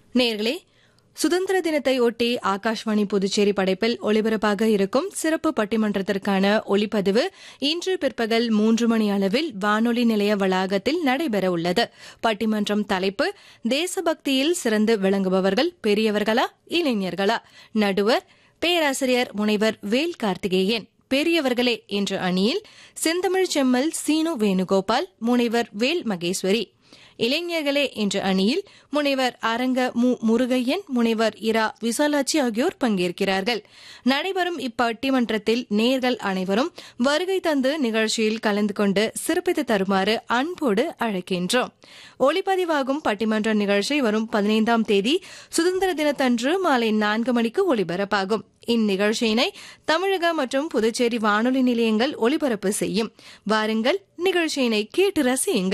நேர்களே சுதந்திர தினத்தை ஒட்டி ஆகாஷ்வாணி புதுச்சேரி படைப்பில் ஒலிபரப்பாக இருக்கும் சிறப்பு பட்டிமன்றத்திற்கான ஒளிப்பதிவு இன்று பிற்பகல் மூன்று மணி அளவில் வானொலி நிலைய வளாகத்தில் நடைபெற உள்ளது பட்டிமன்றம் தலைப்பு தேசபக்தியில் சிறந்து விளங்குபவர்கள் பெரியவர்களா இளைஞர்களா நடுவர் பேராசிரியர் முனைவர் வேல் கார்த்திகேயன் பெரியவர்களே என்ற அணியில் செந்தமிழ் செம்மல் சீனு வேணுகோபால் முனைவர் வேல் மகேஸ்வரி இளைஞர்களே என்ற அணியில் முனைவர் அரங்க மு முருகையன் முனைவர் இரா விசாலாட்சி ஆகியோர் பங்கேற்கிறார்கள் நடைபெறும் இப்பட்டிமன்றத்தில் நேர்கள் அனைவரும் வருகை தந்து நிகழ்ச்சியில் கலந்து கொண்டு சிறப்பித்து தருமாறு அன்போடு அழைக்கின்றோம் ஒளிப்பதிவாகும் பட்டிமன்ற நிகழ்ச்சி வரும் பதினைந்தாம் தேதி சுதந்திர தினத்தன்று மாலை நான்கு மணிக்கு ஒளிபரப்பாகும் இந்நிகழ்ச்சியினை தமிழக மற்றும் புதுச்சேரி வானொலி நிலையங்கள் ஒலிபரப்பு செய்யும் வாருங்கள் நிகழ்ச்சியினை கேட்டு ரசியுங்கள்